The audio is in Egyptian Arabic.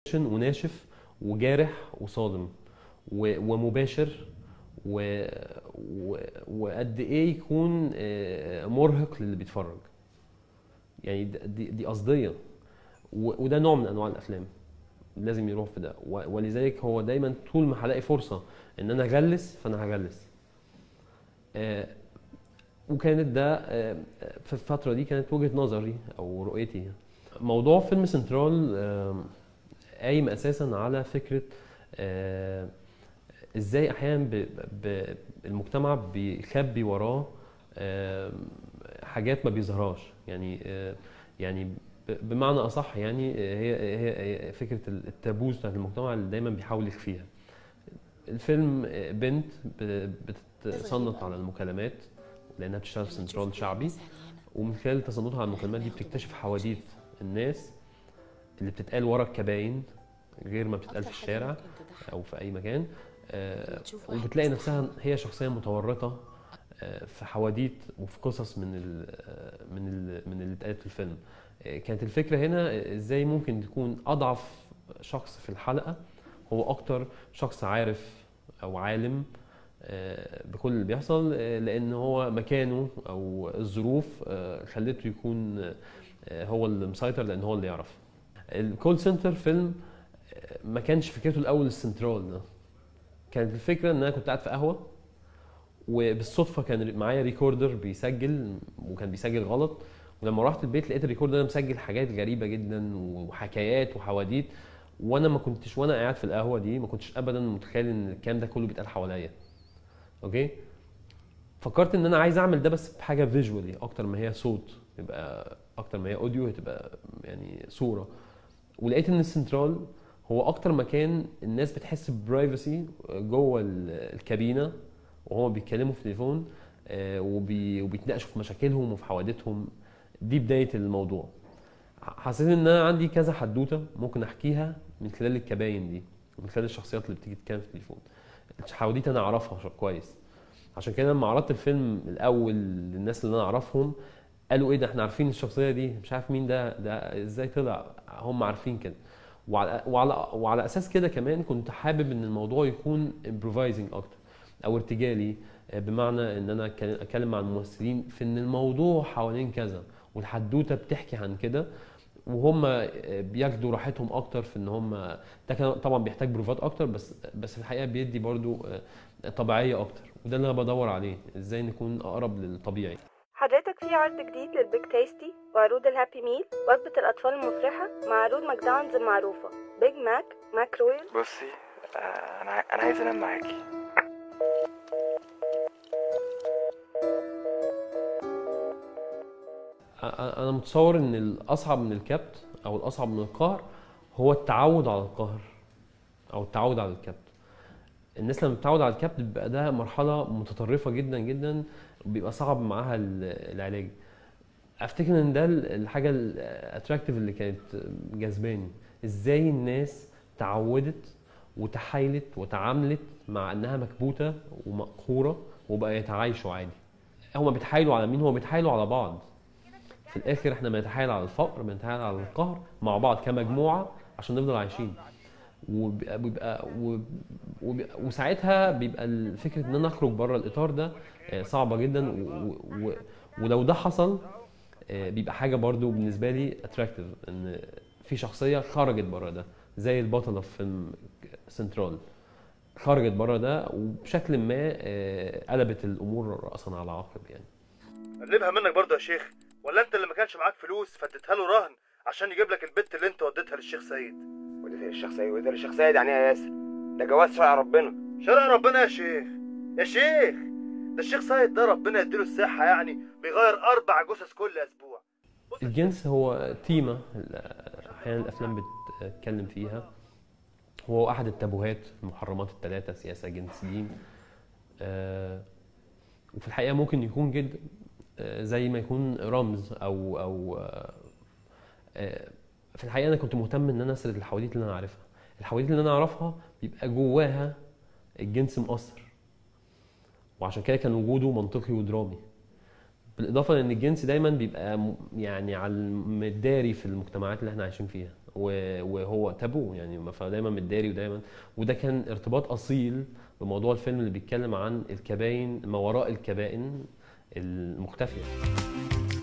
وناشف وجارح وصادم و- ومباشر و... و... وقد ايه يكون آه، مرهق للي بيتفرج يعني د- دي, دي قصديه و... وده نوع من انواع الافلام لازم يروح في ده و... ولذلك هو دايما طول ما هلاقي فرصه ان انا اغلس فانا هغلس آه، وكانت ده آه، في الفتره دي كانت وجهه نظري او رؤيتي موضوع فيلم سنترال آم، قايم اساسا على فكره آه، ازاي احيانا ب- ب- المجتمع بيخبي وراه آم، حاجات ما بيظهرهاش يعني آه، يعني ب- بمعنى اصح يعني آه، هي هي هي فكره التابوز بتاعت المجتمع اللي دايما بيحاول يخفيها الفيلم آه، بنت ب- بتتصنت على المكالمات لانها بتشتغل في سنترال شعبي ومن خلال تصنتها على المكالمات دي بتكتشف حواديت الناس اللي بتتقال ورا الكباين غير ما بتتقال في الشارع او في اي مكان آه، وبتلاقي نفسها هي شخصيه متورطه آه، في حواديت وفي قصص من ال من ال من اللي اتقالت في الفيلم آه، كانت الفكره هنا ازاي ممكن تكون اضعف شخص في الحلقه هو اكتر شخص عارف او عالم آه، بكل اللي بيحصل آه، لان هو مكانه او الظروف آه، خلته يكون آه، هو اللي مسيطر لان هو اللي يعرف الكول سنتر فيلم آه، ما كانش فكرته الاول السنترال ده كانت الفكره ان انا كنت قاعد في قهوه وبالصدفه كان معايا ريكوردر بيسجل وكان بيسجل غلط ولما رحت البيت لقيت الريكوردر ده مسجل حاجات غريبه جدا وحكايات وحواديت وانا ما كنتش وانا قاعد في القهوه دي ما كنتش ابدا متخيل ان الكلام ده كله بيتقال حواليا اوكي فكرت ان انا عايز اعمل ده بس بحاجه فيجوالي اكتر ما هي صوت يبقى اكتر ما هي اوديو هتبقى يعني صوره ولقيت ان السنترال هو اكتر مكان الناس بتحس ببرايفسي جوه ال- الكابينه وهما بيتكلموا في التليفون آه، وبي- وبيتناقشوا في مشاكلهم وفي حوادثهم دي بدايه الموضوع حسيت ان انا عندي كذا حدوته ممكن احكيها من خلال الكباين دي ومن خلال الشخصيات اللي بتيجي تتكلم في التليفون الحواديت انا اعرفها ش- كويس عشان كده لما عرضت الفيلم الاول للناس اللي انا اعرفهم قالوا ايه ده احنا عارفين الشخصيه دي مش عارف مين ده ده ازاي طلع هم عارفين كده وعلى وعلى وعلى اساس كده كمان كنت حابب ان الموضوع يكون امبروفايزنج اكتر او ارتجالي آه، بمعنى ان انا أتكلم- اتكلم مع الممثلين في ان الموضوع حوالين كذا والحدوته بتحكي عن كده وهم آه، بياخدوا راحتهم اكتر في ان هم ده كان طبعا بيحتاج بروفات اكتر بس بس في الحقيقه بيدي برضو آه، طبيعيه اكتر وده اللي انا بدور عليه ازاي نكون اقرب للطبيعي حضرتك في عرض جديد للبيج تيستي وعروض الهابي ميل وجبة الأطفال المفرحة مع عروض ماكدونالدز المعروفة بيج ماك ماك رويال بصي آه، انا ع- انا عايز انام معاكي أ- انا متصور ان الاصعب من الكبت او الاصعب من القهر هو التعود على القهر او التعود على الكبت الناس لما بتتعود على الكبت بيبقى ده مرحله متطرفه جدا جدا وبيبقى صعب معاها ال- العلاج افتكر ان ده ال- الحاجه الاتراكتيف اللي كانت جذباني ازاي الناس تعودت وتحايلت وتعاملت مع انها مكبوته ومقهوره وبقى يتعايشوا عادي هما بيتحايلوا على مين هما بيتحايلوا على بعض في الاخر احنا بنتحايل على الفقر بنتحايل على القهر مع بعض كمجموعه عشان نفضل عايشين وبيبقى بيبقى وبيبقى وساعتها بيبقى ال- فكره ان انا اخرج بره الاطار ده آه، صعبه جدا و و ولو ده حصل آه، بيبقى حاجه برضو بالنسبه لي اتراكتيف ان في شخصيه خرجت بره ده زي البطله في فيلم سنترال خرجت بره ده وبشكل ما آه، قلبت الامور راسا على عقب يعني قلبها منك برضه يا شيخ ولا انت اللي ما كانش معاك فلوس فاديتها له رهن عشان يجيب لك البت اللي انت وديتها للشيخ سيد ودي الشيخ سيد ودي الشيخ سيد يعني ايه يا ياسر ده جواز شرع ربنا شرع ربنا يا شيخ يا شيخ ده الشيخ سيد ده ربنا يديله الصحة يعني بيغير أربع جثث كل أسبوع الجنس هو تيمة أحيانا الأفلام بتتكلم فيها هو أحد التابوهات المحرمات الثلاثة سياسة جنس دين آه، وفي الحقيقة ممكن يكون جد آه، زي ما يكون رمز أو أو آه، آه، في الحقيقة أنا كنت مهتم إن أنا أسرد الحواديت اللي أنا عارفها الحواديت اللي أنا أعرفها بيبقى جواها الجنس مؤثر وعشان كده كان وجوده منطقي ودرامي بالاضافه لان الجنس دايما بيبقى م- يعني على المداري في المجتمعات اللي احنا عايشين فيها و- وهو تابو يعني ما- فدايما متداري ودايما وده كان ارتباط اصيل بموضوع الفيلم اللي بيتكلم عن الكباين ما وراء الكبائن المختفيه